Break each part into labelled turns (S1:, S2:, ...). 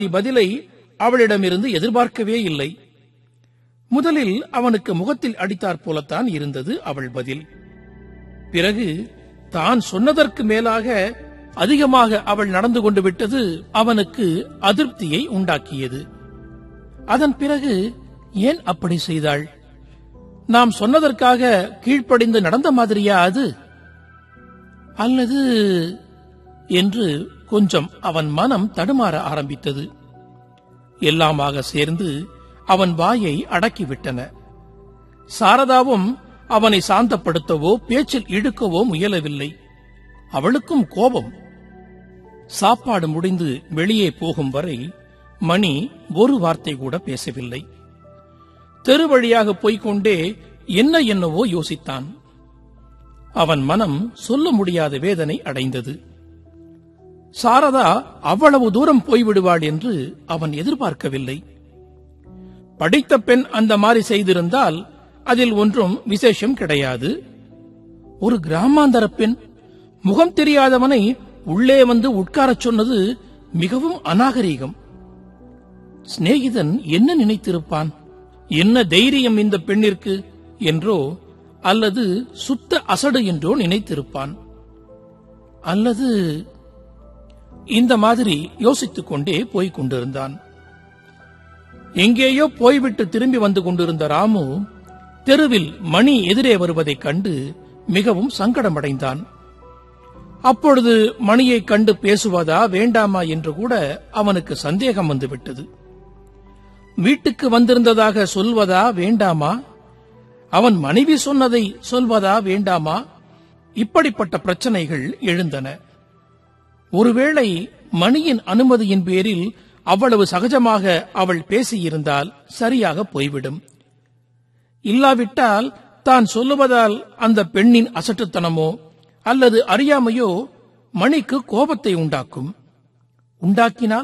S1: பதிலை அவளிடமிருந்து எதிர்பார்க்கவே இல்லை முதலில் அவனுக்கு முகத்தில் அடித்தாற் போலத்தான் இருந்தது அவள் பதில் பிறகு தான் சொன்னதற்கு மேலாக அதிகமாக அவள் நடந்து கொண்டு விட்டது அவனுக்கு அதிருப்தியை உண்டாக்கியது அதன் பிறகு ஏன் அப்படி செய்தாள் நாம் சொன்னதற்காக கீழ்ப்படிந்து நடந்த மாதிரியா அது அல்லது என்று கொஞ்சம் அவன் மனம் தடுமாற ஆரம்பித்தது எல்லாமாக சேர்ந்து அவன் வாயை அடக்கிவிட்டன சாரதாவும் அவனை சாந்தப்படுத்தவோ பேச்சில் இழுக்கவோ முயலவில்லை அவளுக்கும் கோபம் சாப்பாடு முடிந்து வெளியே போகும் வரை மணி ஒரு வார்த்தை கூட பேசவில்லை தெரு வழியாக போய்க் கொண்டே என்ன என்னவோ யோசித்தான் அவன் மனம் சொல்ல முடியாத வேதனை அடைந்தது சாரதா அவ்வளவு தூரம் போய்விடுவாள் என்று அவன் எதிர்பார்க்கவில்லை படித்த பெண் அந்த மாதிரி செய்திருந்தால் அதில் ஒன்றும் விசேஷம் கிடையாது ஒரு கிராமாந்தர பெண் முகம் தெரியாதவனை உள்ளே வந்து உட்காரச் சொன்னது மிகவும் அநாகரீகம் சிநேகிதன் என்ன நினைத்திருப்பான் என்ன தைரியம் இந்த பெண்ணிற்கு என்றோ அல்லது சுத்த அசடு என்றோ நினைத்திருப்பான் அல்லது இந்த மாதிரி யோசித்துக் கொண்டே போய்க் கொண்டிருந்தான் எங்கேயோ போய்விட்டு திரும்பி வந்து கொண்டிருந்த ராமு தெருவில் மணி எதிரே வருவதைக் கண்டு மிகவும் சங்கடமடைந்தான் அப்பொழுது மணியைக் கண்டு பேசுவதா வேண்டாமா என்று கூட அவனுக்கு சந்தேகம் வந்துவிட்டது வீட்டுக்கு வந்திருந்ததாக சொல்வதா வேண்டாமா அவன் மனைவி சொன்னதை சொல்வதா வேண்டாமா இப்படிப்பட்ட பிரச்சனைகள் எழுந்தன ஒருவேளை மணியின் அனுமதியின் பேரில் அவ்வளவு சகஜமாக அவள் பேசியிருந்தால் சரியாக போய்விடும் இல்லாவிட்டால் தான் சொல்லுவதால் அந்த பெண்ணின் அசட்டுத்தனமோ அல்லது அறியாமையோ மணிக்கு கோபத்தை உண்டாக்கும் உண்டாக்கினால்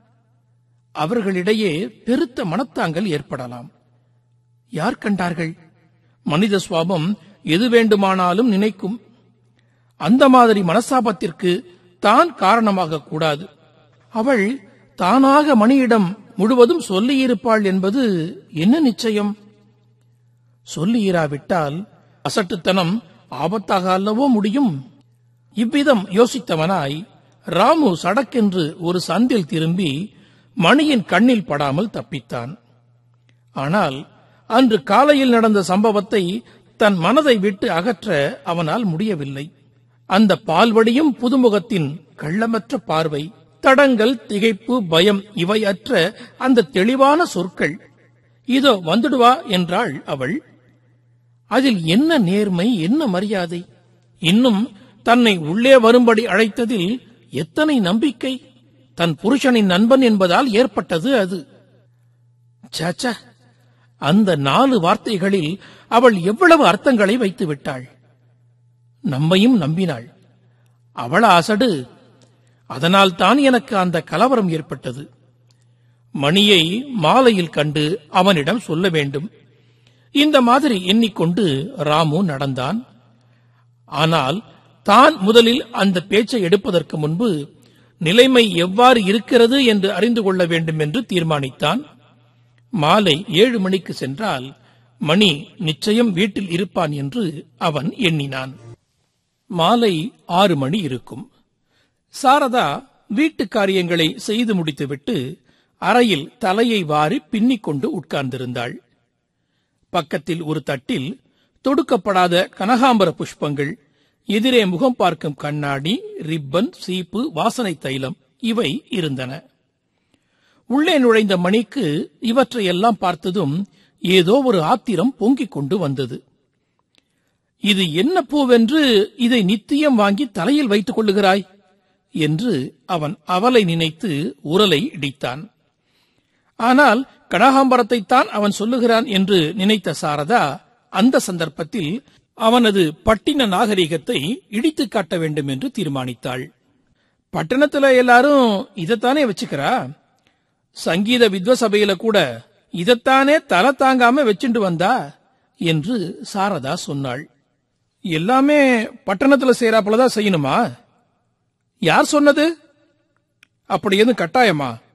S1: அவர்களிடையே பெருத்த மனத்தாங்கல் ஏற்படலாம் யார் கண்டார்கள் மனித சுவாபம் எது வேண்டுமானாலும் நினைக்கும் அந்த மாதிரி மனசாபத்திற்கு தான் காரணமாக கூடாது அவள் தானாக மணியிடம் முழுவதும் சொல்லியிருப்பாள் என்பது என்ன நிச்சயம் சொல்லியிராவிட்டால் அசட்டுத்தனம் ஆபத்தாக அல்லவோ முடியும் இவ்விதம் யோசித்தவனாய் ராமு சடக்கென்று ஒரு சந்தில் திரும்பி மணியின் கண்ணில் படாமல் தப்பித்தான் ஆனால் அன்று காலையில் நடந்த சம்பவத்தை தன் மனதை விட்டு அகற்ற அவனால் முடியவில்லை அந்த பால்வடியும் புதுமுகத்தின் கள்ளமற்ற பார்வை தடங்கள் திகைப்பு பயம் இவையற்ற அந்த தெளிவான சொற்கள் இதோ வந்துடுவா என்றாள் அவள் அதில் என்ன நேர்மை என்ன மரியாதை இன்னும் தன்னை உள்ளே வரும்படி அழைத்ததில் எத்தனை நம்பிக்கை தன் புருஷனின் நண்பன் என்பதால் ஏற்பட்டது அது சாச்சா அந்த நாலு வார்த்தைகளில் அவள் எவ்வளவு அர்த்தங்களை வைத்து விட்டாள் நம்மையும் நம்பினாள் அவள அசடு அதனால் தான் எனக்கு அந்த கலவரம் ஏற்பட்டது மணியை மாலையில் கண்டு அவனிடம் சொல்ல வேண்டும் இந்த மாதிரி எண்ணிக்கொண்டு ராமு நடந்தான் ஆனால் தான் முதலில் அந்த பேச்சை எடுப்பதற்கு முன்பு நிலைமை எவ்வாறு இருக்கிறது என்று அறிந்து கொள்ள வேண்டும் என்று தீர்மானித்தான் மாலை ஏழு மணிக்கு சென்றால் மணி நிச்சயம் வீட்டில் இருப்பான் என்று அவன் எண்ணினான் மாலை ஆறு மணி இருக்கும் சாரதா வீட்டு காரியங்களை செய்து முடித்துவிட்டு அறையில் தலையை வாரி பின்னிக் கொண்டு உட்கார்ந்திருந்தாள் பக்கத்தில் ஒரு தட்டில் தொடுக்கப்படாத கனகாம்பர புஷ்பங்கள் எதிரே முகம் பார்க்கும் கண்ணாடி ரிப்பன் சீப்பு வாசனை தைலம் இவை இருந்தன உள்ளே நுழைந்த மணிக்கு இவற்றையெல்லாம் பார்த்ததும் ஏதோ ஒரு ஆத்திரம் பொங்கிக் கொண்டு வந்தது இது என்ன பூவென்று இதை நித்தியம் வாங்கி தலையில் வைத்துக் கொள்ளுகிறாய் என்று அவன் அவலை நினைத்து உரலை இடித்தான் ஆனால் கனகாம்பரத்தைத்தான் அவன் சொல்லுகிறான் என்று நினைத்த சாரதா அந்த சந்தர்ப்பத்தில் அவனது பட்டின நாகரிகத்தை இடித்து காட்ட வேண்டும் என்று தீர்மானித்தாள் பட்டணத்துல எல்லாரும் இதைத்தானே வச்சுக்கிறா சங்கீத வித்வசபையில கூட இதைத்தானே தலை தாங்காம வச்சுட்டு வந்தா என்று சாரதா சொன்னாள் எல்லாமே பட்டணத்துல செய்யறாப்புலதான் செய்யணுமா யார் சொன்னது அப்படி எதுவும் கட்டாயமா